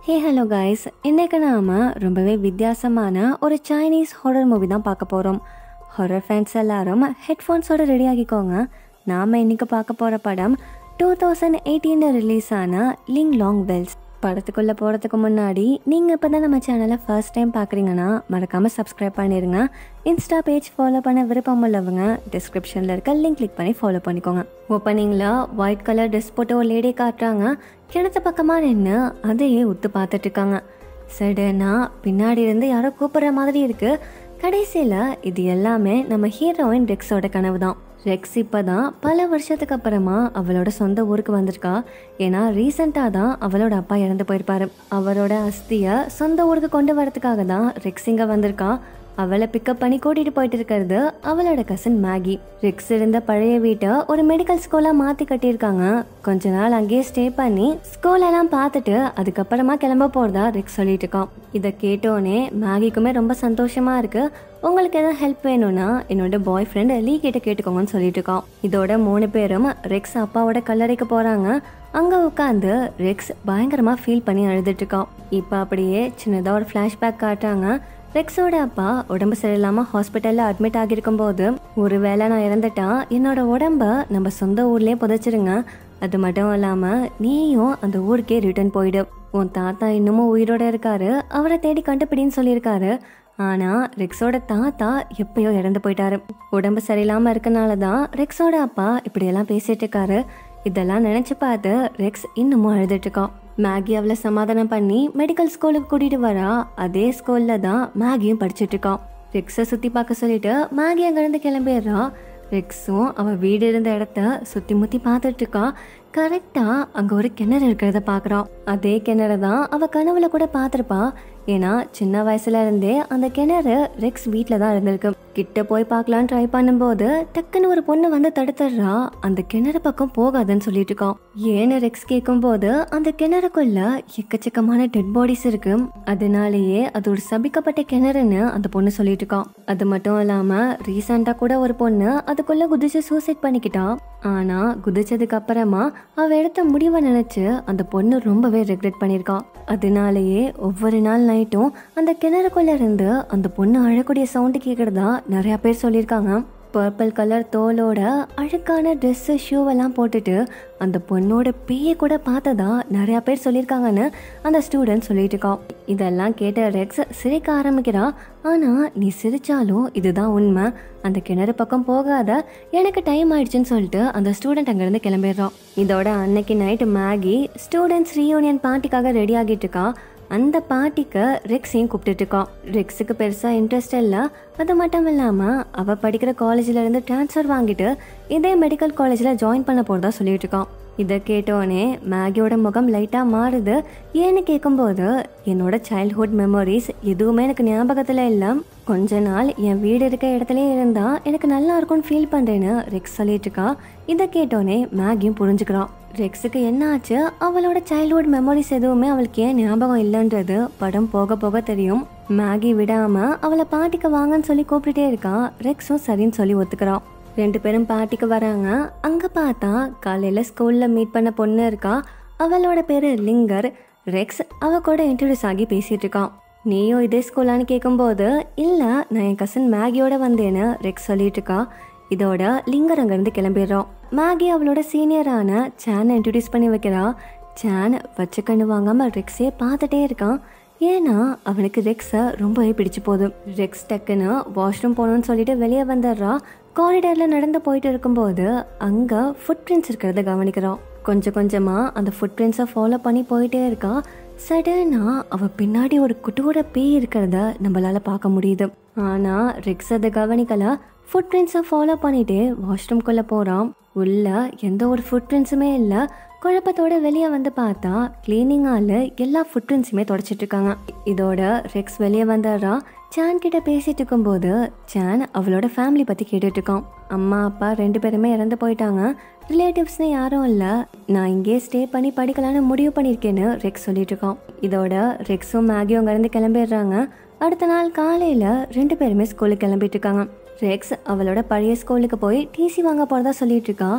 hey hello guys இன்னைக்கு நாம ரொம்பவே வித்தியாசமான ஒரு சைனீஸ் ஹாரர் மூவி தான் பார்க்க போகிறோம் ஹாரர் ஃபேன்ஸ் எல்லாரும் ஹெட்ஃபோன்ஸோட ரெடி ஆகிக்கோங்க நாம் இன்னைக்கு பார்க்க போகிற படம் டூ தௌசண்ட் எயிட்டீனில் ரிலீஸ் ஆன லிங் லாங் வெல்ஸ் படத்துக்குள்ளே போகிறதுக்கு முன்னாடி நீங்கள் இப்போ தான் நம்ம சேனலை ஃபர்ஸ்ட் டைம் பார்க்குறீங்கன்னா மறக்காமல் சப்ஸ்கிரைப் பண்ணிடுங்க இன்ஸ்டா பேஜ் ஃபாலோ பண்ண விருப்பம் உள்ளவங்க டிஸ்கிரிப்ஷனில் இருக்க லிங்க் கிளிக் பண்ணி ஃபாலோ பண்ணிக்கோங்க ஓப்பனிங்கில் ஒயிட் கலர் ட்ரெஸ் போட்டு ஒரு லேடி காட்டுறாங்க கிணத்து பக்கமாக நின்று அதையே உத்து பார்த்துட்டு இருக்காங்க சடனா பின்னாடி இருந்து யாரோ கூப்பிடுற மாதிரி இருக்கு கடைசியில் இது எல்லாமே நம்ம ஹீரோயின் ரெக்ஸோட கனவு தான் ரெக்ஸ் இப்பதான் பல வருஷத்துக்கு அப்புறமா அவளோட சொந்த ஊருக்கு வந்திருக்கா ஏன்னா ரீசெண்டாக தான் அவளோட அப்பா இறந்து போயிருப்பாரு அவரோட அஸ்தியை சொந்த ஊருக்கு கொண்டு வரதுக்காக தான் ரெக்ஸ் இங்க வந்திருக்கா அவளை பிக்கப் பண்ணி கூட்டிட்டு போயிட்டு இருக்கிறது அவளோட கசின் மேகி ரெக்ஸ் இருந்த பழைய வீட்டை ஒரு மெடிக்கல் ஸ்கூலா மாத்தி கட்டியிருக்காங்க கொஞ்ச நாள் அங்கேயே ஸ்டே பண்ணி ஸ்கூல் எல்லாம் பார்த்துட்டு அதுக்கப்புறமா கிளம்ப போறதா ரெக்ஸ் சொல்லிட்டு இருக்கான் இதை கேட்டோன்னே மேகிக்குமே ரொம்ப சந்தோஷமா இருக்கு உங்களுக்கு எதாவது ஹெல்ப் வேணும்னா என்னோட பாய் ஃப்ரெண்ட் லீ கிட்ட கேட்டுக்கோங்கன்னு சொல்லிட்டு இருக்கான் இதோட மூணு பேரும் ரெக்ஸ் அப்பாவோட கல்லறைக்கு போறாங்க அங்க உட்காந்து ரெக்ஸ் பயங்கரமா ஃபீல் பண்ணி அழுதுட்டு இருக்கான் இப்போ அப்படியே சின்னதா ஒரு ஃபிளாஷ்பேக் காட்டுறாங்க ரெக்ஸோட அப்பா உடம்பு சரியில்லாம ஹாஸ்பிட்டல்ல அட்மிட் ஆகியிருக்கும் போது ஒருவேளை நான் இறந்துட்டா என்னோட உடம்ப நம்ம சொந்த ஊர்லயே புதைச்சிருங்க அது மட்டும் இல்லாம நீயும் அந்த ஊருக்கே ரிட்டர்ன் போயிடு உன் தாத்தா இன்னமும் உயிரோட இருக்காரு அவரை தேடி கண்டுபிடின்னு சொல்லியிருக்காரு ஆனா ரெக்ஸோட தாத்தா எப்பயோ இறந்து போயிட்டாரு உடம்பு சரியில்லாம இருக்கனால தான் ரெக்ஸோட அப்பா இப்படியெல்லாம் பேசிட்டு இருக்காரு இதெல்லாம் நினைச்சு பார்த்து ரெக்ஸ் இன்னமும் அழுதுட்டு இருக்கான் மேகி அவளை சமாதானம் பண்ணி மெடிக்கல் ஸ்கூலுக்கு கூட்டிட்டு வரா அதே ஸ்கூல்ல தான் மேகியும் படிச்சிட்டு இருக்கான் ரெக்ஸை சுத்தி பார்க்க சொல்லிட்டு மேகி அங்கிருந்து கிளம்பிடுறா ரெக்ஸும் அவ வீடு இருந்த இடத்த சுத்தி முத்தி பார்த்துட்டு இருக்கா கரெக்டா அங்க ஒரு கிணறு இருக்கிறத பாக்குறான் அதே கிணறு தான் அவ கனவுல கூட பார்த்திருப்பா ஏன்னா சின்ன வயசுல இருந்தே அந்த கிணறு ரெக்ஸ் வீட்ல தான் இருந்திருக்கு கிட்ட போய் பார்க்கலான்னு ட்ரை பண்ணும்போது டக்குன்னு ஒரு பொண்ணு வந்து தடுத்துடுறா அந்த கிணறு பக்கம் போகாதுன்னு சொல்லிட்டு இருக்கான் ஏன்னு ரெக்ஸ் கேட்கும்போது அந்த கிணறுக்குள்ள எக்கச்சக்கமான டெட் பாடிஸ் இருக்கு அதனாலேயே அது ஒரு சபிக்கப்பட்ட கிணறுன்னு அந்த பொண்ணு சொல்லிட்டு இருக்கான் அது மட்டும் இல்லாம ரீசெண்டா கூட ஒரு பொண்ணு அதுக்குள்ள குதிச்சு சூசைட் பண்ணிக்கிட்டா ஆனா குதிச்சதுக்கு அப்புறமா அவ எடுத்த முடிவை நினைச்சு அந்த பொண்ணு ரொம்பவே ரெக்ரெட் பண்ணிருக்கா அதனாலேயே ஒவ்வொரு நாள் நைட்டும் அந்த கிணறுக்குள்ள இருந்து அந்த பொண்ணு அழக்கூடிய சவுண்டு கேட்கறதா நிறைய பேர் சொல்லியிருக்காங்க பர்பிள் கலர் தோலோட அழுக்கான ட்ரெஸ்ஸு ஷூவெல்லாம் போட்டுட்டு அந்த பொண்ணோட பேயை கூட பார்த்ததா நிறையா பேர் சொல்லியிருக்காங்கன்னு அந்த ஸ்டூடெண்ட் சொல்லிட்டு இருக்கான் இதெல்லாம் கேட்ட ரெக்ஸ் சிரிக்க ஆரம்பிக்கிறா ஆனால் நீ சிரிச்சாலும் இதுதான் உண்மை அந்த கிணறு பக்கம் போகாத எனக்கு டைம் ஆயிடுச்சுன்னு சொல்லிட்டு அந்த ஸ்டூடெண்ட் அங்கேருந்து கிளம்பிடுறான் இதோட அன்னைக்கு நைட் மேகி ஸ்டூடெண்ட்ஸ் ரீயூனியன் பார்ட்டிக்காக ரெடி ஆகிட்டு இருக்கா அந்த பாட்டிக்கு ரெக்ஸையும் கூப்பிட்டுட்டு இருக்கான் ரெக்ஸுக்கு பெருசாக இன்ட்ரெஸ்ட் இல்லை அது மட்டும் இல்லாமல் அவள் படிக்கிற காலேஜில் இருந்து ட்ரான்ஸ்ஃபர் வாங்கிட்டு இதே மெடிக்கல் காலேஜில் ஜாயின் பண்ண போகிறதா சொல்லிட்டு இருக்கான் இதை கேட்டோடனே மேகியோட முகம் லைட்டாக மாறுது ஏன்னு கேட்கும்போது என்னோட சைல்ட்ஹுட் மெமரிஸ் எதுவுமே எனக்கு ஞாபகத்தில் இல்லை கொஞ்ச நாள் என் வீடு இருக்க இடத்துல இருந்தா எனக்கு நல்லா இருக்கும்னு ஃபீல் பண்ணுறேன்னு ரெக்ஸ் சொல்லிட்டு இருக்கா இதை கேட்டோடனே மேகியும் புரிஞ்சுக்கிறான் ரெக்ஸுக்கு என்ன ஆச்சு அவளோட சைல்ட்ஹுட் மெமரிஸ் எதுவுமே அவளுக்கு ஏன் ஞாபகம் இல்லைன்றது படம் போக போக தெரியும் மேகி விடாம அவளை பாட்டிக்கு வாங்கன்னு சொல்லி கூப்பிட்டுட்டே இருக்கா ரெக்ஸும் சரின்னு சொல்லி ஒத்துக்கிறான் ரெண்டு பேரும் பாட்டிக்கு வராங்க அங்க பார்த்தா காலையில ஸ்கூல்ல மீட் பண்ண பொண்ணு இருக்கா அவளோட பேரு லிங்கர் ரெக்ஸ் அவ கூட இன்ட்ரடியூஸ் ஆகி பேசிட்டு இருக்கான் நீயும் இதே ஸ்கூலான்னு கேட்கும்போது இல்ல நான் என் கசின் மேகியோட வந்தேன்னு ரெக்ஸ் சொல்லிட்டு இருக்கா இதோட லிங்கர் அங்கேருந்து கிளம்பிடுறோம் மேகி அவளோட சீனியரான சேனை இன்ட்ரடியூஸ் பண்ணி வைக்கிறா சேன் வச்ச கண்ணு வாங்காம ரெக்ஸே பார்த்துட்டே இருக்கான் ஏன்னா அவனுக்கு ரெக்ஸை ரொம்பவே பிடிச்சு போகுது ரெக்ஸ் டக்குன்னு வாஷ்ரூம் போகணும்னு சொல்லிட்டு வெளியே வந்துடுறா காரிடாரில் நடந்து போயிட்டு இருக்கும்போது அங்கே ஃபுட் பிரிண்ட்ஸ் இருக்கிறத கவனிக்கிறான் கொஞ்சம் கொஞ்சமாக அந்த ஃபுட் பிரிண்ட்ஸை ஃபாலோ பண்ணி போயிட்டே இருக்கா சடனா அவ பின்னாடி ஒரு குட்டியோட பேய் இருக்கிறத நம்மளால பார்க்க முடியுது ஆனா ரெக்ஸ் அதை கவனிக்கல ஃபுட் பிரிண்ட்ஸை ஃபாலோ பண்ணிட்டு வாஷ்ரூம்குள்ள போறான் உள்ள எந்த ஒரு ஃபுட் பிரிண்ட்ஸுமே இல்லை குழப்பத்தோட வெளியே வந்து பார்த்தா கிளீனிங் ஆளு எல்லா ஃபுட் பிரிண்ட்ஸுமே தொடச்சிட்டு இருக்காங்க இதோட ரெக்ஸ் வெளியே வந்துடுறா சான் கிட்ட பேசிட்டு இருக்கும்போது சான் அவளோட ஃபேமிலி பத்தி கேட்டுட்டு இருக்கான் அம்மா அப்பா ரெண்டு பேருமே இறந்து போயிட்டாங்க ரிலேட்டிவ்ஸ்னு யாரும் இல்லை நான் இங்கே ஸ்டே பண்ணி படிக்கலான்னு முடிவு பண்ணியிருக்கேன்னு ரெக்ஸ் சொல்லிட்டு இருக்கான் இதோட ரெக்ஸும் மேகியும் அங்கேருந்து கிளம்பிடுறாங்க அடுத்த நாள் காலையில் ரெண்டு பேருமே ஸ்கூலுக்கு கிளம்பிட்டு இருக்காங்க ரெக்ஸ் அவளோட பழைய ஸ்கூலுக்கு போய் டிசி வாங்க போகிறதா சொல்லிட்டு இருக்கா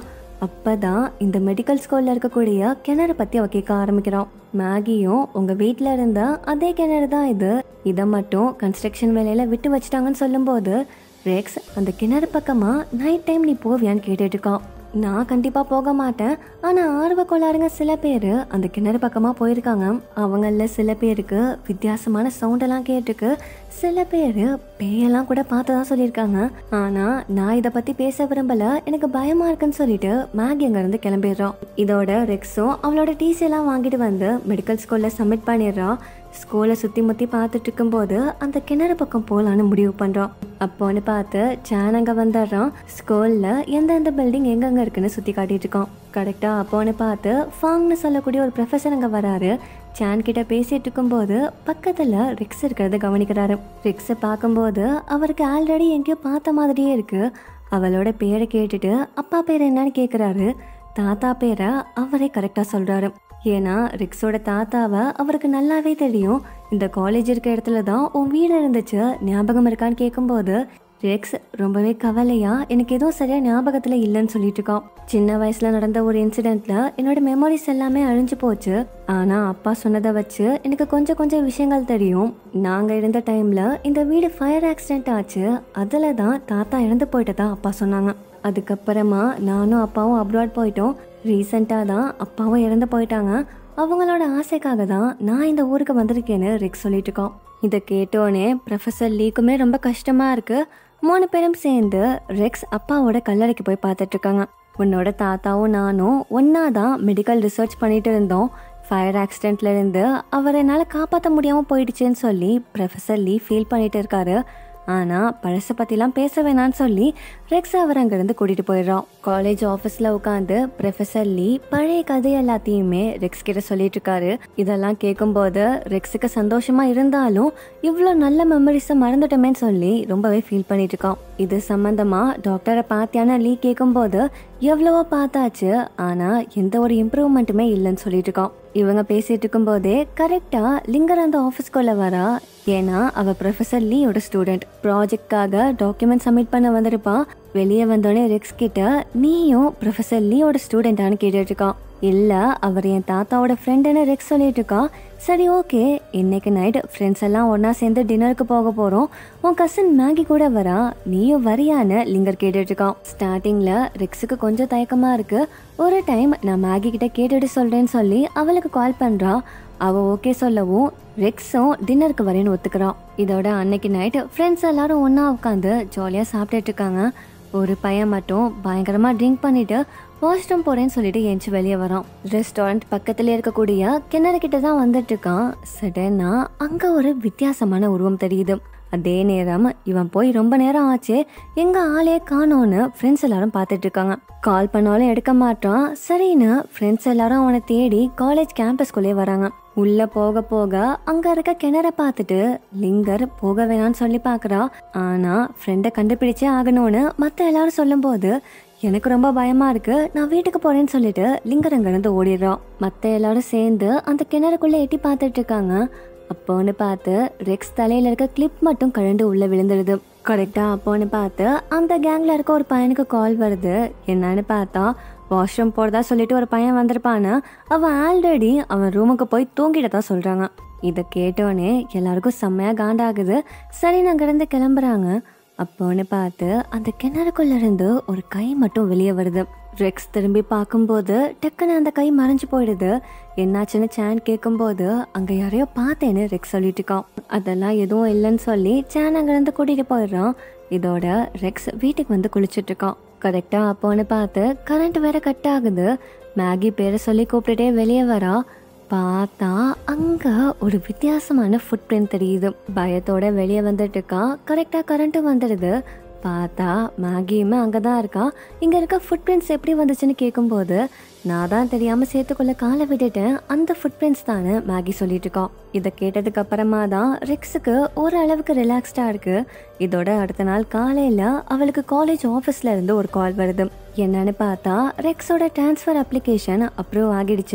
அப்பதான் இந்த மெடிக்கல் ஸ்கூல்ல இருக்கக்கூடிய கிணறு பத்தி அவ கேட்க ஆரம்பிக்கிறான் மேகியும் உங்க வீட்ல இருந்த அதே கிணறு தான் இது இதை மட்டும் கன்ஸ்ட்ரக்ஷன் வேலையில விட்டு வச்சிட்டாங்கன்னு சொல்லும்போது ரெக்ஸ் அந்த கிணறு பக்கமா நைட் டைம் நீ போவியான்னு கேட்டுட்டு இருக்கான் நான் கண்டிப்பா போக மாட்டேன் ஆனா ஆர்வ கோளாறுங்க சில பேர் அந்த கிணறு பக்கமா போயிருக்காங்க அவங்கள சில பேருக்கு வித்தியாசமான சவுண்டெல்லாம் கேட்டுருக்கு சில பேர் பேயெல்லாம் கூட பார்த்ததா சொல்லியிருக்காங்க ஆனா நான் இதை பத்தி பேச விரும்பல எனக்கு பயமா இருக்குன்னு சொல்லிட்டு மேகி அங்க இருந்து கிளம்பிடுறான் இதோட ரெக்ஸும் அவளோட டிசி எல்லாம் வாங்கிட்டு வந்து மெடிக்கல் ஸ்கூல்ல சப்மிட் பண்ணிடுறான் ஸ்கூலை சுற்றி முற்றி பார்த்துட்டு இருக்கும்போது அந்த கிணறு பக்கம் போகலான்னு முடிவு பண்ணுறோம் அப்போன்னு பார்த்து சேன் அங்கே வந்துடுறான் ஸ்கூலில் எந்தெந்த பில்டிங் எங்கெங்கே இருக்குன்னு சுற்றி காட்டிட்டு இருக்கோம் கரெக்டாக அப்போன்னு பார்த்து ஃபாங்னு சொல்லக்கூடிய ஒரு ப்ரொஃபஸர் அங்கே வராரு சேன் கிட்ட பேசிட்டு இருக்கும்போது பக்கத்தில் ரிக்ஸ் இருக்கிறத கவனிக்கிறாரு ரிக்ஸை பார்க்கும்போது அவருக்கு ஆல்ரெடி எங்கேயோ பார்த்த மாதிரியே இருக்கு அவளோட பேரை கேட்டுட்டு அப்பா பேர் என்னன்னு கேட்குறாரு தாத்தா பேரை அவரே கரெக்டாக சொல்கிறாரு ஏன்னா ரிக்ஸோட தாத்தாவை அவருக்கு நல்லாவே தெரியும் இந்த காலேஜ் இருக்க இடத்துல தான் உன் வீடு இருந்துச்சு ஞாபகம் இருக்கான்னு கேட்கும்போது ரெக்ஸ் ரொம்பவே கவலையா எனக்கு எதுவும் சரியா ஞாபகத்துல இல்லைன்னு சொல்லிட்டு இருக்கான் சின்ன வயசுல நடந்த ஒரு இன்சிடென்ட்ல என்னோட மெமரிஸ் எல்லாமே அழிஞ்சு போச்சு ஆனா அப்பா சொன்னதை வச்சு எனக்கு கொஞ்சம் கொஞ்சம் விஷயங்கள் தெரியும் நாங்க இருந்த டைம்ல இந்த வீடு ஃபயர் ஆக்சிடென்ட் ஆச்சு அதுல தான் தாத்தா இறந்து போயிட்டதா அப்பா சொன்னாங்க அதுக்கப்புறமா நானும் அப்பாவும் அப்ராட் போயிட்டோம் ரீசெண்டாக தான் அப்பாவும் இறந்து போயிட்டாங்க அவங்களோட ஆசைக்காக தான் நான் இந்த ஊருக்கு வந்திருக்கேன்னு ரிக் சொல்லிட்டு இருக்கோம் இதை கேட்டோன்னே ப்ரொஃபஸர் லீக்குமே ரொம்ப கஷ்டமா இருக்கு மூணு பேரும் சேர்ந்து ரெக்ஸ் அப்பாவோட கல்லறைக்கு போய் பார்த்துட்டு இருக்காங்க உன்னோட தாத்தாவும் நானும் ஒன்னா தான் மெடிக்கல் ரிசர்ச் பண்ணிட்டு இருந்தோம் ஃபயர் ஆக்சிடென்ட்ல இருந்து அவரை என்னால் காப்பாற்ற முடியாமல் போயிடுச்சுன்னு சொல்லி ப்ரொஃபஸர் லீ ஃபீல் பண்ணிட்டு இருக்காரு ஆனால் பழசை பற்றிலாம் பேச வேணான்னு சொல்லி ரெக்ஸ் அவர் அங்கேருந்து கூட்டிகிட்டு போயிடுறோம் காலேஜ் ஆஃபீஸில் உட்காந்து ப்ரொஃபஸர் லீ பழைய கதை எல்லாத்தையுமே ரெக்ஸ் கிட்ட சொல்லிட்டு இருக்காரு இதெல்லாம் கேட்கும்போது ரெக்ஸுக்கு சந்தோஷமா இருந்தாலும் இவ்வளோ நல்ல மெமரிஸை மறந்துட்டோமேன்னு சொல்லி ரொம்பவே ஃபீல் பண்ணிட்டு இருக்கான் இது சம்பந்தமா டாக்டரை பார்த்தியான லீ கேட்கும்போது எவ்வளவோ பார்த்தாச்சு ஆனால் எந்த ஒரு இம்ப்ரூவ்மெண்ட்டுமே இல்லைன்னு சொல்லிட்டு இருக்கான் இவங்க பேசிட்டு இருக்கும்போதே கரெக்டா லிங்கர் அந்த ஆஃபீஸ்க்குள்ள வரா ஏன்னா அவ ப்ரொஃபசர் லீயோட ஸ்டூடெண்ட் ப்ராஜெக்ட்காக டாக்குமெண்ட் சப்மிட் பண்ண வந்திருப்பா வெளியே வந்தோடனே ரெக்ஸ் கிட்ட நீயும் ப்ரொஃபசர் லீயோட ஸ்டூடெண்டான்னு கேட்டுட்டு இருக்கான் இல்ல அவர் என் தாத்தாவோட ஃப்ரெண்டுன்னு ரெக்ஸ் சொல்லிட்டு இருக்கான் சரி ஓகே இன்னைக்கு நைட் ஃப்ரெண்ட்ஸ் எல்லாம் ஒண்ணா சேர்ந்து டின்னருக்கு போக போறோம் உன் கசின் மேகி கூட வரா நீயும் வரியான்னு லிங்கர் கேட்டுட்டு இருக்கான் ஸ்டார்டிங்ல ரெக்ஸுக்கு கொஞ்சம் தயக்கமா இருக்கு ஒரு டைம் நான் மேகி கிட்ட கேட்டுட்டு சொல்றேன்னு சொல்லி அவளுக்கு கால் பண்றா அவ ஓகே சொல்லவும் ரெக்ஸும் டின்னருக்கு வரேன்னு ஒத்துக்கிறான் இதோட அன்னைக்கு நைட் ஃப்ரெண்ட்ஸ் எல்லாரும் ஒண்ணா உட்காந்து ஜாலியா சாப்பிட்டுட்டு இருக்காங்க ஒரு பையன் மட்டும் பயங்கரமா ட்ரிங்க் பண்ணிட்டு வாஷ்ரூம் போறேன்னு சொல்லிட்டு எஞ்சி வெளியே வரான் ரெஸ்டாரண்ட் பக்கத்துல இருக்கக்கூடிய கிணறு கிட்ட தான் வந்துட்டு இருக்கான் சடனா அங்க ஒரு வித்தியாசமான உருவம் தெரியுது அதே நேரம் இவன் போய் ரொம்ப நேரம் ஆச்சு எங்க ஆளே காணோன்னு ஃப்ரெண்ட்ஸ் எல்லாரும் பார்த்துட்டு இருக்காங்க கால் பண்ணாலும் எடுக்க மாட்டான் சரின்னு ஃப்ரெண்ட்ஸ் எல்லாரும் அவனை தேடி காலேஜ் கேம்பஸ்குள்ளே வராங்க உள்ள போக போக அங்க இருக்க கிணற பார்த்துட்டு லிங்கர் போக வேணாம்னு சொல்லி பார்க்கறா ஆனா ஃப்ரெண்டை கண்டுபிடிச்சே ஆகணும்னு மத்த எல்லாரும் சொல்லும்போது எனக்கு ரொம்ப பயமா இருக்கு நான் வீட்டுக்கு போறேன்னு சொல்லிட்டு லிங்கர் அங்கிருந்து ஓடிடுறான் மத்த எல்லாரும் சேர்ந்து அந்த கிணறுக்குள்ள எட்டி பார்த்துட்டு இருக்காங்க அப்போன்னு பார்த்து ரெக்ஸ் தலையில இருக்க கிளிப் மட்டும் கழண்டு உள்ள விழுந்துடுது கரெக்டா அப்போன்னு பார்த்து அந்த கேங்ல இருக்க ஒரு பையனுக்கு கால் வருது என்னன்னு பார்த்தா வாஷ்ரூம் போறதா சொல்லிட்டு ஒரு பையன் வந்திருப்பான்னு அவன் ஆல்ரெடி அவன் ரூமுக்கு போய் தூங்கிட்டதா சொல்றாங்க இதை கேட்டோன்னே எல்லாருக்கும் செம்மையா காண்டாகுது சரி அங்கிருந்து கிளம்புறாங்க அப்போன்னு பார்த்து அந்த கிணறுக்குள்ள இருந்து ஒரு கை மட்டும் வெளியே வருது ரெக்ஸ் திரும்பி பார்க்கும்போது டக்குன்னு அந்த கை மறைஞ்சு போயிடுது என்னாச்சுன்னு சேன் கேட்கும்போது அங்க யாரையோ பார்த்தேன்னு ரெக்ஸ் சொல்லிட்டு இருக்கான் அதெல்லாம் எதுவும் இல்லைன்னு சொல்லி சேன் அங்கிருந்து கூட்டிட்டு போயிடுறான் இதோட ரெக்ஸ் வீட்டுக்கு வந்து குளிச்சுட்டு இருக்கான் கரெக்டா அப்போன்னு பார்த்து கரண்ட் வேற கட் ஆகுது மேகி பேரை சொல்லி கூப்பிட்டுட்டே வெளியே வரா பார்த்தா அங்க ஒரு வித்தியாசமான ஃபுட் பிரிண்ட் தெரியுது பயத்தோட வெளியே வந்துட்டு இருக்கா கரெக்டா கரண்ட்டும் வந்துடுது பார்த்தா மேகியுமே அங்கே தான் இருக்கா இங்கே இருக்க ஃபுட் பிரிண்ட்ஸ் எப்படி வந்துச்சுன்னு கேட்கும்போது நான் தான் தெரியாமல் சேர்த்துக்குள்ள காலை விட்டுட்டேன் அந்த ஃபுட் பிரிண்ட்ஸ் தானே மேகி சொல்லிட்டு இருக்கா இதை கேட்டதுக்கு அப்புறமா தான் ரெக்ஸுக்கு ஓரளவுக்கு ரிலாக்ஸ்டாக இருக்கு இதோட அடுத்த நாள் காலையில் அவளுக்கு காலேஜ் ஆஃபீஸ்ல இருந்து ஒரு கால் வருது என்னன்னு பார்த்தா ரெக்ஸோட டிரான்ஸ்ஃபர் அப்ளிகேஷன் அப்ரூவ் ஆகிடுச்சு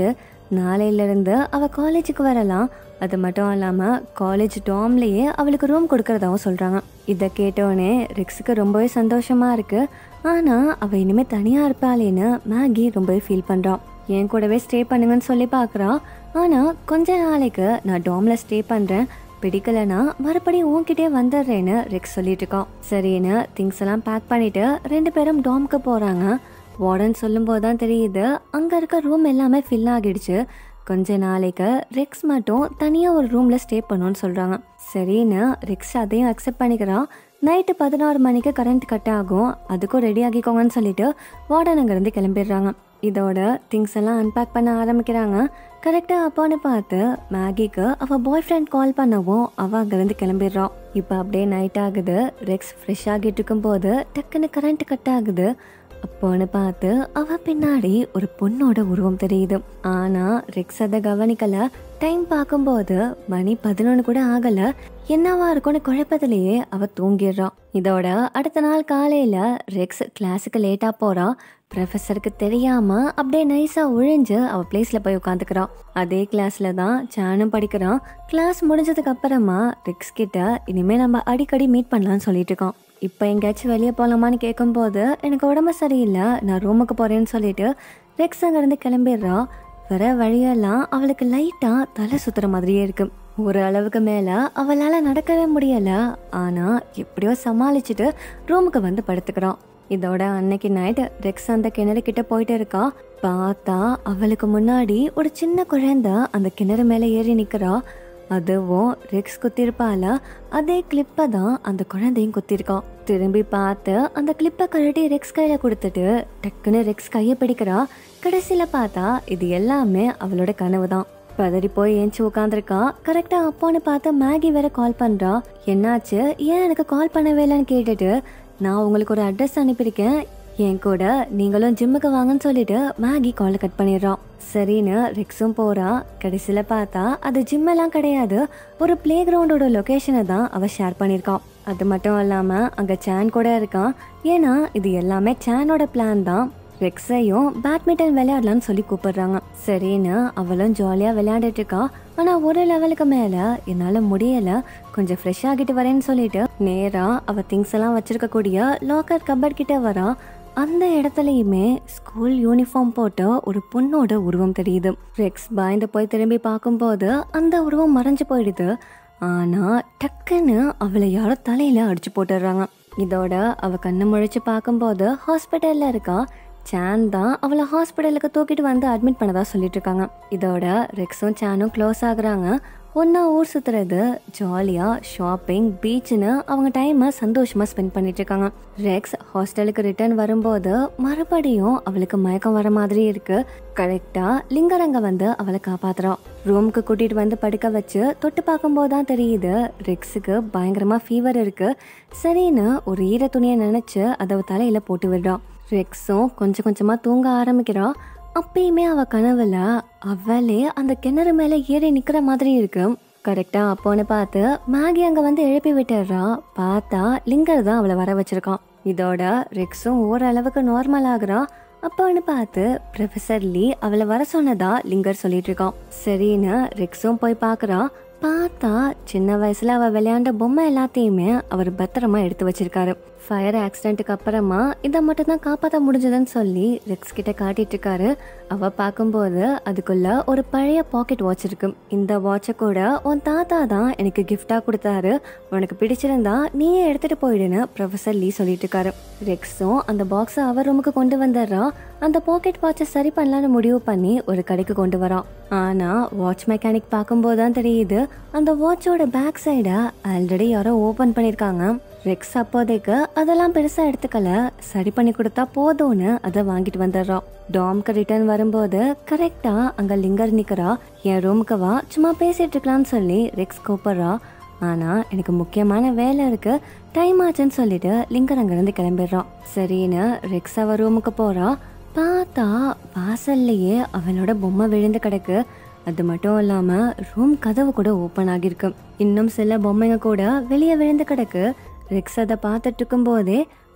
நாளையிலேருந்து அவள் காலேஜுக்கு வரலாம் அது மட்டும் இல்லாமல் காலேஜ் டாம்லேயே அவளுக்கு ரூம் கொடுக்கறதாவும் சொல்கிறாங்க இதை கேட்டோடனே ரிக்ஸுக்கு ரொம்பவே சந்தோஷமாக இருக்குது ஆனால் அவள் இனிமேல் தனியாக இருப்பாளேன்னு மேகி ரொம்பவே ஃபீல் பண்ணுறான் என் கூடவே ஸ்டே பண்ணுங்கன்னு சொல்லி பார்க்குறா ஆனால் கொஞ்ச நாளைக்கு நான் டாமில் ஸ்டே பண்ணுறேன் பிடிக்கலனா மறுபடியும் உன்கிட்டே வந்துடுறேன்னு ரெக்ஸ் சொல்லிட்டு இருக்கான் சரின்னு திங்ஸ் எல்லாம் பேக் பண்ணிட்டு ரெண்டு பேரும் டாம்க்கு போகிறாங்க வார்டன் சொல்லும்போது தான் தெரியுது அங்கே இருக்க ரூம் எல்லாமே ஃபில் ஆகிடுச்சு கொஞ்ச நாளைக்கு ரெக்ஸ் மட்டும் தனியாக ஒரு ரூமில் ஸ்டே பண்ணோன்னு சொல்கிறாங்க சரின்னு ரெக்ஸ் அதையும் அக்செப்ட் பண்ணிக்கிறான் நைட்டு பதினாறு மணிக்கு கரண்ட் கட் ஆகும் அதுக்கும் ரெடி ஆகிக்கோங்கன்னு சொல்லிட்டு வார்டன் அங்கேருந்து கிளம்பிடுறாங்க இதோட திங்ஸ் எல்லாம் அன்பேக் பண்ண ஆரம்பிக்கிறாங்க கரெக்டாக அப்பான்னு பார்த்து மேகிக்கு அவள் பாய் ஃப்ரெண்ட் கால் பண்ணவும் அவள் அங்கேருந்து கிளம்பிடுறான் இப்போ அப்படியே நைட் ஆகுது ரெக்ஸ் ஃப்ரெஷ் ஆகிட்டு இருக்கும்போது டக்குன்னு கரண்ட் கட் ஆகுது அப்போன்னு பார்த்து அவ பின்னாடி ஒரு பொண்ணோட உருவம் தெரியுது ஆனா ரெக்ஸ் அதை கவனிக்கல டைம் பார்க்கும்போது மணி பதினொன்று கூட ஆகல என்னவா இருக்கும்னு குழப்பத்திலேயே அவ தூங்கிடுறான் இதோட அடுத்த நாள் காலையில ரெக்ஸ் கிளாஸுக்கு லேட்டா போறா ப்ரொஃபஸருக்கு தெரியாம அப்படியே நைஸா ஒழிஞ்சு அவ பிளேஸ்ல போய் உட்காந்துக்கிறான் அதே கிளாஸ்ல தான் சானும் படிக்கிறான் கிளாஸ் முடிஞ்சதுக்கு அப்புறமா ரெக்ஸ் கிட்ட இனிமே நம்ம அடிக்கடி மீட் பண்ணலாம்னு சொல்லிட்டு இருக்கான் இப்போ எங்கேயாச்சும் வெளியே போகலாமான்னு கேட்கும்போது எனக்கு உடம்பு சரியில்லை நான் ரூமுக்கு போகிறேன்னு சொல்லிட்டு ரெக்ஸ் அங்கேருந்து கிளம்பிடுறா வர வழியெல்லாம் அவளுக்கு லைட்டாக தலை சுத்துற மாதிரியே இருக்கு ஒரு அளவுக்கு மேலே அவளால் நடக்கவே முடியலை ஆனால் எப்படியோ சமாளிச்சுட்டு ரூமுக்கு வந்து படுத்துக்கிறான் இதோட அன்னைக்கு நைட் ரெக்ஸ் அந்த கிணறு கிட்ட போயிட்டு இருக்கா பார்த்தா அவளுக்கு முன்னாடி ஒரு சின்ன குழந்தை அந்த கிணறு மேலே ஏறி நிற்கிறா அதுவும் ரெக்ஸ் குத்திருப்பால அதே கிளிப்பை தான் அந்த குழந்தையும் குத்திருக்கான் திரும்பி பார்த்து அந்த கிளிப்பை கழட்டி ரெக்ஸ் கையில கொடுத்துட்டு டக்குன்னு ரெக்ஸ் கையை பிடிக்கிறா கடைசியில பார்த்தா இது எல்லாமே அவளோட கனவு தான் பதறி போய் ஏஞ்சி உட்காந்துருக்கா கரெக்டா அப்போன்னு பார்த்து மேகி வேற கால் பண்றா என்னாச்சு ஏன் எனக்கு கால் பண்ணவே இல்லைன்னு கேட்டுட்டு நான் உங்களுக்கு ஒரு அட்ரஸ் அனுப்பியிருக்கேன் என் கூட நீங்களும் ஜிம்முக்கு வாங்கன்னு சொல்லிட்டு மேகி காலை கட் பண்ணிடுறான் சரின்னு ரிக்ஸும் போறா கடைசியில பார்த்தா அது ஜிம் எல்லாம் கிடையாது ஒரு பிளே கிரவுண்டோட லொகேஷனை தான் அவ ஷேர் பண்ணியிருக்கான் அது மட்டும் இல்லாம அங்க சேன் கூட இருக்கான் ஏன்னா இது எல்லாமே சேனோட பிளான் தான் ரெக்ஸையும் பேட்மிண்டன் விளையாடலாம்னு சொல்லி கூப்பிடுறாங்க சரின்னு அவளும் ஜாலியாக விளையாண்டுட்டு இருக்கா ஆனால் ஒரு லெவலுக்கு மேலே என்னால் முடியலை கொஞ்சம் ஃப்ரெஷ் ஆகிட்டு வரேன்னு சொல்லிட்டு நேராக அவள் திங்ஸ் எல்லாம் வச்சிருக்கக்கூடிய லாக்கர் கபட் கிட்ட வரா அந்த இடத்துலையுமே ஸ்கூல் யூனிஃபார்ம் போட்ட ஒரு பொண்ணோட உருவம் தெரியுது ரெக்ஸ் பயந்து போய் திரும்பி பார்க்கும்போது அந்த உருவம் மறைஞ்சு போயிடுது ஆனா டக்குன்னு அவளை யாரோ தலையில அடிச்சு போட்டுடுறாங்க இதோட அவ கண்ணு முழிச்சு பார்க்கும்போது ஹாஸ்பிட்டல்ல இருக்கா சான் தான் அவளை ஹாஸ்பிட்டலுக்கு தூக்கிட்டு வந்து அட்மிட் பண்ணதா சொல்லிட்டு இருக்காங்க இதோட ரெக்ஸும் சானும் க்ளோஸ் ஆகுறாங்க ஒன்றா ஊர் சுற்றுறது ஜாலியாக ஷாப்பிங் பீச்சுன்னு அவங்க டைமை சந்தோஷமாக ஸ்பெண்ட் பண்ணிட்டு இருக்காங்க ரெக்ஸ் ஹாஸ்டலுக்கு ரிட்டர்ன் வரும்போது மறுபடியும் அவளுக்கு மயக்கம் வர மாதிரி இருக்கு கரெக்டாக லிங்கரங்க வந்து அவளை காப்பாத்துறான் ரூமுக்கு கூட்டிட்டு வந்து படுக்க வச்சு தொட்டு பார்க்கும்போது தான் தெரியுது ரெக்ஸுக்கு பயங்கரமாக ஃபீவர் இருக்கு சரின்னு ஒரு ஈர துணியை நினச்சி அதை அவ தலையில போட்டு விடுறான் ரெக்ஸும் கொஞ்சம் கொஞ்சமாக தூங்க ஆரம்பிக்கிறா அப்பயுமே அவ கனவுல அவளே அந்த கிணறு மேல ஏறி நிக்கிற மாதிரி இருக்கு கரெக்டா அப்போன்னு பார்த்து மேகி அங்க வந்து எழுப்பி விட்டுறா பார்த்தா லிங்கர் தான் அவளை வர வச்சிருக்கான் இதோட ரெக்ஸும் ஓரளவுக்கு நார்மல் ஆகுறா அப்போன்னு பார்த்து ப்ரொஃபசர் லீ அவளை வர சொன்னதா லிங்கர் சொல்லிட்டு இருக்கான் சரின்னு ரெக்ஸும் போய் பார்க்கறா பார்த்தா சின்ன வயசுல அவ விளையாண்ட பொம்மை எல்லாத்தையுமே அவர் பத்திரமா எடுத்து வச்சிருக்காரு ஃபயர் ஆக்சிடென்ட்டுக்கு அப்புறமா இதை மட்டும் தான் காப்பாற்ற முடிஞ்சதுன்னு சொல்லி ரெக்ஸ் கிட்ட காட்டிட்டு இருக்காரு அவ பார்க்கும்போது அதுக்குள்ள ஒரு பழைய பாக்கெட் வாட்ச் இருக்கு இந்த வாட்சை கூட உன் தாத்தா தான் எனக்கு கிஃப்டா கொடுத்தாரு உனக்கு பிடிச்சிருந்தா நீயே எடுத்துட்டு போயிடுன்னு ப்ரொஃபசர் லீ சொல்லிட்டு இருக்காரு ரெக்ஸும் அந்த பாக்ஸை அவர் ரூமுக்கு கொண்டு வந்துடுறா அந்த பாக்கெட் வாட்சை சரி பண்ணலான்னு முடிவு பண்ணி ஒரு கடைக்கு கொண்டு வரான் ஆனா வாட்ச் மெக்கானிக் பார்க்கும்போது தான் தெரியுது அந்த வாட்சோட பேக் சைடை ஆல்ரெடி யாரோ ஓபன் பண்ணிருக்காங்க ரெக்ஸ் அப்போதைக்கு அதெல்லாம் பெருசா எடுத்துக்கல சரி பண்ணி கொடுத்தா போதும்னு அதை வாங்கிட்டு வந்துடுறான் டாம்க்கு ரிட்டர்ன் வரும்போது கரெக்டா அங்க லிங்கர் நிக்கிறா என் ரூமுக்கு வா சும்மா பேசிட்டு இருக்கலாம்னு சொல்லி ரெக்ஸ் கூப்பிடுறா ஆனா எனக்கு முக்கியமான வேலை இருக்கு டைம் ஆச்சுன்னு சொல்லிட்டு லிங்கர் அங்கிருந்து கிளம்பிடுறான் சரின்னு ரெக்ஸ் அவ ரூமுக்கு போறா பார்த்தா வாசல்லையே அவளோட பொம்மை விழுந்து கிடக்கு அது மட்டும் இல்லாம ரூம் கதவு கூட ஓப்பன் ஆகியிருக்கு இன்னும் சில பொம்மைங்க கூட வெளியே விழுந்து கிடக்கு ரெக்ஸ் அதை பார்த்துட்டு இருக்கும்போதே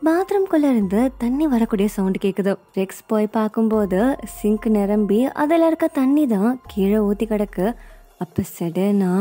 பாத்ரூம்குள்ள இருந்து தண்ணி வரக்கூடிய சவுண்ட் கேக்குது ரெக்ஸ் போய் பார்க்கும்போது சிங்க் நிரம்பி அதுல இருக்க தண்ணி தான் கீழே ஊத்தி கிடக்கு அப்ப சடனா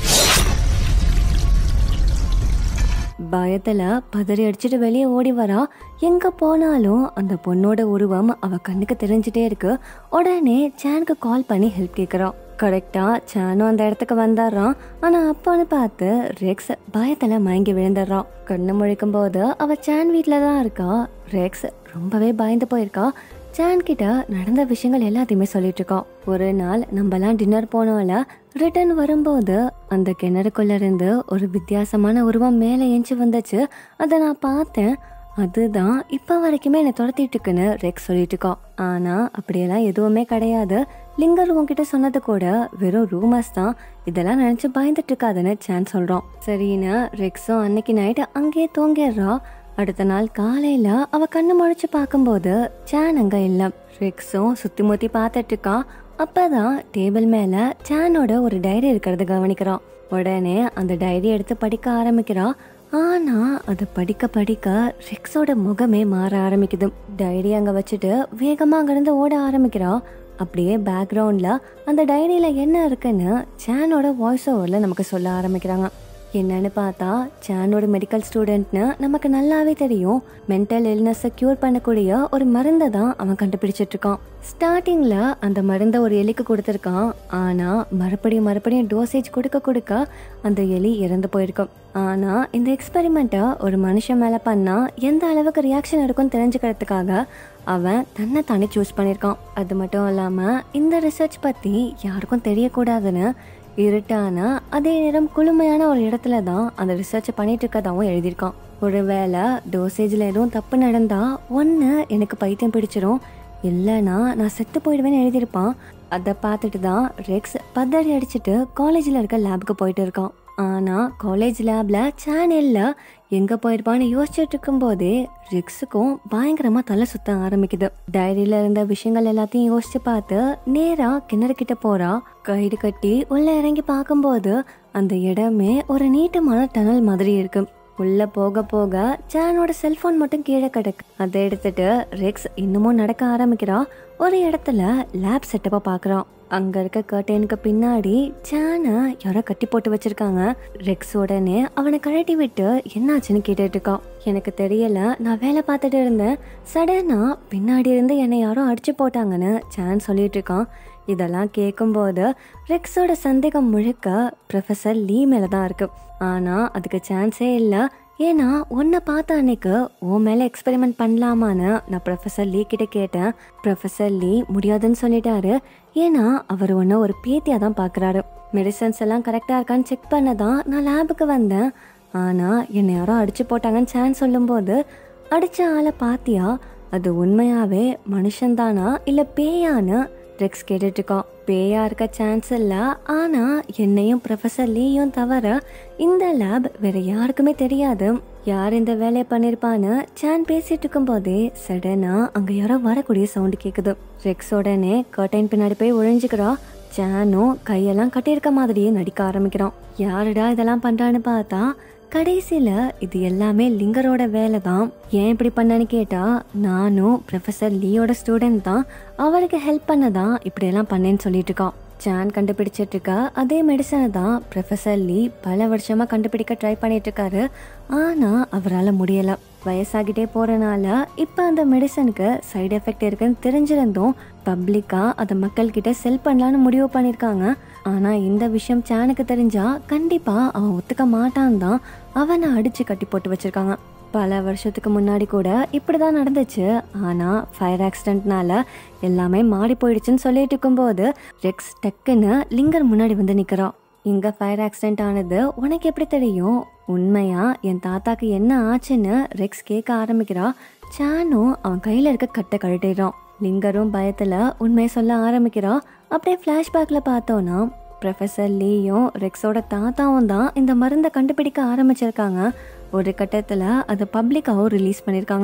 பயத்துல பதறி அடிச்சுட்டு வெளியே ஓடி வரா எங்க போனாலும் அந்த பொண்ணோட உருவம் அவ கண்ணுக்கு தெரிஞ்சிட்டே இருக்கு உடனே சேனுக்கு கால் பண்ணி ஹெல்ப் கேக்குறான் கரெக்டா சேனும் அந்த இடத்துக்கு வந்துடுறான் ஆனா அப்போன்னு பார்த்து ரெக்ஸ் பயத்துல மயங்கி விழுந்துடுறான் கண்ணு முழிக்கும் போது அவ சேன் வீட்ல தான் இருக்கா ரெக்ஸ் ரொம்பவே பயந்து போயிருக்கா சேன் கிட்ட நடந்த விஷயங்கள் எல்லாத்தையுமே சொல்லிட்டு இருக்கோம் ஒரு நாள் நம்மலாம் டின்னர் போனோம்ல ரிட்டர்ன் வரும்போது அந்த கிணறுக்குள்ள இருந்து ஒரு வித்தியாசமான உருவம் மேலே ஏஞ்சி வந்துச்சு அதை நான் பார்த்தேன் அதுதான் இப்போ வரைக்குமே என்னை துரத்திட்டு இருக்குன்னு ரெக்ஸ் சொல்லிட்டு இருக்கோம் ஆனா அப்படியெல்லாம் எதுவுமே கிடையாது லிங்கர் உன்கிட்ட சொன்னது கூட வெறும் ரூமர்ஸ் தான் இதெல்லாம் நினைச்சு பயந்துட்டு இருக்காதுன்னு சேன் சொல்றோம் சரின்னு ரெக்ஸும் அன்னைக்கு நைட் அங்கேயே தூங்கிடுறா அடுத்த நாள் காலையில அவ கண்ணு முழிச்சு பார்க்கும்போது சேன் அங்க இல்ல ரெக்ஸும் சுத்தி முத்தி பார்த்துட்டு இருக்கா அப்பதான் டேபிள் மேல சேனோட ஒரு டைரி இருக்கிறத கவனிக்கிறான் உடனே அந்த டைரி எடுத்து படிக்க ஆரம்பிக்கிறா ஆனா அதை படிக்க படிக்க ரெக்ஸோட முகமே மாற ஆரம்பிக்குது டைரி அங்க வச்சுட்டு வேகமா அங்கிருந்து ஓட ஆரம்பிக்கிறா அப்படியே பேக்ரவுண்ட்ல அந்த டைரியில என்ன இருக்குன்னு சேனோட வாய்ஸ் ஓவர்ல நமக்கு சொல்ல ஆரம்பிக்கிறாங்க என்னன்னு பார்த்தா சேனோட மெடிக்கல் ஸ்டூடெண்ட்னு நமக்கு நல்லாவே தெரியும் மென்டல் இல்னஸை க்யூர் பண்ணக்கூடிய ஒரு மருந்தை தான் அவன் கண்டுபிடிச்சிட்டு இருக்கான் ஸ்டார்டிங்ல அந்த மருந்தை ஒரு எலிக்கு கொடுத்துருக்கான் ஆனா மறுபடியும் மறுபடியும் டோசேஜ் கொடுக்க கொடுக்க அந்த எலி இறந்து போயிருக்கும் ஆனா இந்த எக்ஸ்பெரிமெண்ட்டை ஒரு மனுஷன் மேல பண்ணா எந்த அளவுக்கு ரியாக்ஷன் இருக்கும்னு தெரிஞ்சுக்கிறதுக்காக அவன் தன்னை தானே சூஸ் பண்ணியிருக்கான் அது மட்டும் இல்லாம இந்த ரிசர்ச் பத்தி யாருக்கும் தெரியக்கூடாதுன்னு இருட்டான அதே நேரம் குளுமையான ஒரு இடத்துல தான் அந்த ரிசர்ச்சை பண்ணிட்டு இருக்கதாவும் எழுதியிருக்கான் ஒருவேளை டோசேஜில் எதுவும் தப்பு நடந்தா ஒன்று எனக்கு பைத்தியம் பிடிச்சிரும் இல்லைன்னா நான் செத்து போயிடுவேன்னு எழுதியிருப்பான் அதை பார்த்துட்டு தான் ரெக்ஸ் பதறி அடிச்சுட்டு காலேஜில் இருக்க லேபுக்கு போயிட்டு இருக்கான் ஆனால் காலேஜ் லேபில் சேனலில் எங்கே போயிருப்பான்னு யோசிச்சுட்டு இருக்கும்போதே ரிக்ஸுக்கும் பயங்கரமாக தலை சுத்த ஆரம்பிக்குது டைரியில் இருந்த விஷயங்கள் எல்லாத்தையும் யோசிச்சு பார்த்து நேராக கிணறு கிட்ட போறா கயிறு கட்டி உள்ள இறங்கி பார்க்கும்போது அந்த இடமே ஒரு நீட்டமான டனல் மாதிரி இருக்கு உள்ள போக போக ஜானோட செல்போன் மட்டும் கீழே கிடக்கு அதை எடுத்துட்டு ரெக்ஸ் இன்னமும் நடக்க ஆரம்பிக்கிறா ஒரு இடத்துல லேப் செட்டப்பா பாக்குறான் அங்க இருக்க கர்டனுக்கு பின்னாடி ஜானை யாரோ கட்டி போட்டு வச்சிருக்காங்க ரெக்ஸ் உடனே அவனை கழட்டி விட்டு என்னாச்சுன்னு கேட்டுட்டு இருக்கான் எனக்கு தெரியல நான் வேலை பார்த்துட்டு இருந்தேன் சடனா பின்னாடி இருந்து என்னை யாரோ அடிச்சு போட்டாங்கன்னு சான் சொல்லிட்டு இருக்கான் இதெல்லாம் கேட்கும்போது ரெக்ஸோட சந்தேகம் முழுக்க ப்ரொஃபஸர் லீ மேல தான் இருக்கு ஆனா அதுக்கு சான்ஸே இல்லை ஏன்னா உன்னை பார்த்த அன்னைக்கு உன் மேலே எக்ஸ்பெரிமெண்ட் பண்ணலாமான்னு நான் ப்ரொஃபஸர் லீ கிட்ட கேட்டேன் ப்ரொஃபஸர் லீ முடியாதுன்னு சொல்லிட்டாரு ஏன்னா அவர் ஒன்று ஒரு பேத்தியாக தான் பார்க்குறாரு மெடிசன்ஸ் எல்லாம் கரெக்டாக இருக்கான்னு செக் பண்ண தான் நான் லேபுக்கு வந்தேன் ஆனால் என்னை யாரோ அடிச்சு போட்டாங்கன்னு சான்ஸ் சொல்லும்போது அடித்த ஆளை பாத்தியா அது உண்மையாவே மனுஷன்தானா இல்லை பேயான்னு ட்ரிக்ஸ் கேட்டுட்டு இருக்கோம் பேயா இருக்க சான்ஸ் இல்லை ஆனால் என்னையும் ப்ரொஃபஸர் லீயும் தவிர இந்த லேப் வேற யாருக்குமே தெரியாது யார் இந்த வேலையை பண்ணியிருப்பான்னு சான் பேசிட்டு இருக்கும்போதே சடனா அங்கே யாரோ வரக்கூடிய சவுண்டு கேட்குது ரெக்ஸ் உடனே கர்டைன் பின்னாடி போய் ஒழிஞ்சுக்கிறா சானும் கையெல்லாம் கட்டியிருக்க மாதிரியே நடிக்க ஆரம்பிக்கிறான் யாருடா இதெல்லாம் பண்றான்னு பார்த்தா கடைசியில இது எல்லாமே லிங்கரோட வேலை தான் ஏன் இப்படி பண்ணேன்னு கேட்டா நானும் ப்ரொஃபஸர் லீயோட ஸ்டூடெண்ட் தான் அவருக்கு ஹெல்ப் பண்ண தான் இப்படியெல்லாம் பண்ணேன்னு சொல்லிட்டு இருக்கான் ஜான் கண்டுபிடிச்சிட்டு இருக்க அதே மெடிசனை தான் ப்ரொஃபஸர் லீ பல வருஷமா கண்டுபிடிக்க ட்ரை பண்ணிட்டு இருக்காரு ஆனா அவரால் முடியல வயசாகிட்டே போறனால இப்போ அந்த மெடிசனுக்கு சைடு எஃபெக்ட் இருக்குன்னு தெரிஞ்சிருந்தும் பப்ளிக்கா அதை மக்கள்கிட்ட செல் பண்ணலான்னு முடிவு பண்ணியிருக்காங்க ஆனா இந்த விஷயம் சானுக்கு தெரிஞ்சா கண்டிப்பா அவன் ஒத்துக்க மாட்டான் தான் அவனை அடிச்சு கட்டி போட்டு வச்சிருக்காங்க பல வருஷத்துக்கு முன்னாடி கூட இப்படிதான் நடந்துச்சு ஆனா ஃபயர் ஆக்சிடென்ட்னால எல்லாமே மாறி போயிடுச்சுன்னு சொல்லிட்டு இருக்கும்போது ரெக்ஸ் டக்குன்னு லிங்கர் முன்னாடி வந்து நிக்கிறான் இங்க ஃபயர் ஆக்சிடென்ட் ஆனது உனக்கு எப்படி தெரியும் உண்மையா என் தாத்தாக்கு என்ன ஆச்சுன்னு ரெக்ஸ் கேட்க ஆரம்பிக்கிறா சானும் அவன் கையில இருக்க கட்டை கழட்டிடுறான் லிங்கரும் பயத்துல உண்மையை சொல்ல ஆரம்பிக்கிறா அப்படியே ஃப்ளாஷ்பேக்ல பார்த்தோன்னா ப்ரொஃபஸர் லீயும் ரெக்ஸோட தாத்தாவும் தான் இந்த மருந்தை கண்டுபிடிக்க ஆரம்பிச்சிருக்காங்க ஒரு கட்டத்தில் அதை பப்ளிக்காகவும் ரிலீஸ் பண்ணியிருக்காங்க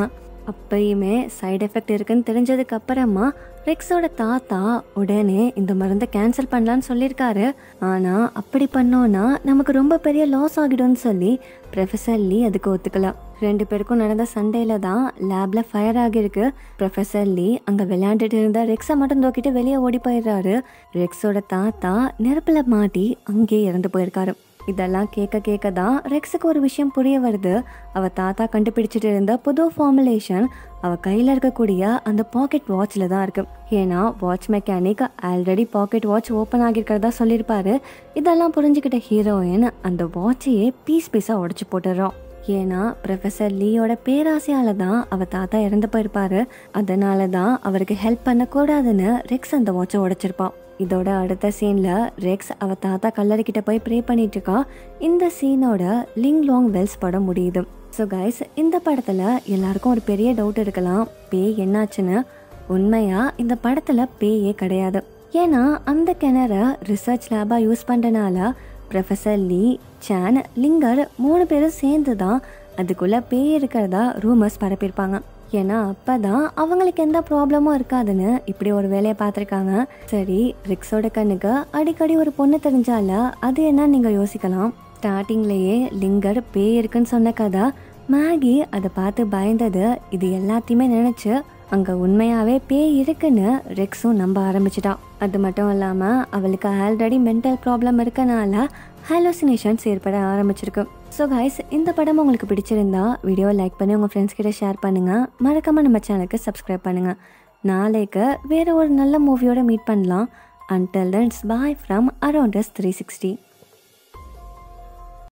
அப்பயுமே சைடு எஃபெக்ட் இருக்குன்னு தெரிஞ்சதுக்கு அப்புறமா ரெக்ஸோட தாத்தா உடனே இந்த மருந்தை கேன்சல் பண்ணலான்னு சொல்லியிருக்காரு ஆனால் அப்படி பண்ணோன்னா நமக்கு ரொம்ப பெரிய லாஸ் ஆகிடும்னு சொல்லி ப்ரொஃபஸர் லீ அதுக்கு ஒத்துக்கலாம் ரெண்டு பேருக்கும் நடந்த சண்டையில தான் லேப்ல ஃபயர் ஆகியிருக்கு ப்ரொஃபஸர் லீ அங்கே விளையாண்டுட்டு இருந்த ரெக்ஸை மட்டும் தூக்கிட்டு வெளியே ஓடி போயிடுறாரு ரெக்ஸோட தாத்தா நெருப்புல மாட்டி அங்கேயே இறந்து போயிருக்காரு இதெல்லாம் கேட்க கேட்க தான் ரெக்ஸுக்கு ஒரு விஷயம் புரிய வருது அவ தாத்தா கண்டுபிடிச்சிட்டு இருந்த புது ஃபார்முலேஷன் அவ கையில இருக்கக்கூடிய அந்த பாக்கெட் வாட்ச்ல தான் இருக்கு ஏன்னா watch mechanic already pocket watch open ஆகியிருக்கிறதா சொல்லியிருப்பாரு இதெல்லாம் புரிஞ்சுக்கிட்ட ஹீரோயின் அந்த வாட்சையே பீஸ் பீஸா உடைச்சு போட்டுறோம் ஏன்னா ப்ரொஃபஸர் லீயோட பேராசையால தான் அவ தாத்தா இறந்து போயிருப்பாரு அதனால தான் அவருக்கு ஹெல்ப் பண்ணக்கூடாதுன்னு ரெக்ஸ் அந்த வாட்சை உடைச்சிருப்பான் இதோட அடுத்த சீன்ல ரெக்ஸ் அவ தாத்தா கல்லறை கிட்ட போய் ப்ரே பண்ணிட்டு இருக்கா இந்த சீனோட லிங் லாங் வெல்ஸ் படம் முடியுது ஸோ கைஸ் இந்த படத்துல எல்லாருக்கும் ஒரு பெரிய டவுட் இருக்கலாம் பேய் என்னாச்சுன்னு உண்மையா இந்த படத்துல பேயே கிடையாது ஏன்னா அந்த கிணற ரிசர்ச் லேபா யூஸ் பண்றனால ப்ரொஃபஸர் லீ சான் லிங்கர் மூணு பேரும் சேர்ந்து தான் அதுக்குள்ள பேய் இருக்கிறதா ரூமர்ஸ் பரப்பியிருப்பாங்க ஏன்னா அப்பதான் அவங்களுக்கு எந்த ப்ராப்ளமும் இருக்காதுன்னு இப்படி ஒரு வேலையை பார்த்துருக்காங்க சரி ரிக்ஸோட கண்ணுக்கு அடிக்கடி ஒரு பொண்ணு தெரிஞ்சால அது என்ன நீங்க யோசிக்கலாம் ஸ்டார்டிங்லயே லிங்கர் பேய் இருக்குன்னு சொன்ன கதை மேகி அதை பார்த்து பயந்தது இது எல்லாத்தையுமே நினைச்சு அங்க உண்மையாவே பேய் இருக்குன்னு ரெக்ஸும் நம்ப ஆரம்பிச்சிட்டா அது மட்டும் இல்லாம அவளுக்கு ஆல்ரெடி மென்டல் ப்ராப்ளம் இருக்கனால ஹாலோசினேஷன்ஸ் ஏற்பட ஆரம்பிச்சிருக்கு ஸோ கைஸ் இந்த படம் உங்களுக்கு பிடிச்சிருந்தா வீடியோ லைக் பண்ணி உங்கள் ஃப்ரெண்ட்ஸ் கிட்ட ஷேர் பண்ணுங்க மறக்காம நம்ம சேனலுக்கு சப்ஸ்கிரைப் பண்ணுங்க நாளைக்கு வேற ஒரு நல்ல மூவியோட மீட் பண்ணலாம் until then bye from around us three sixty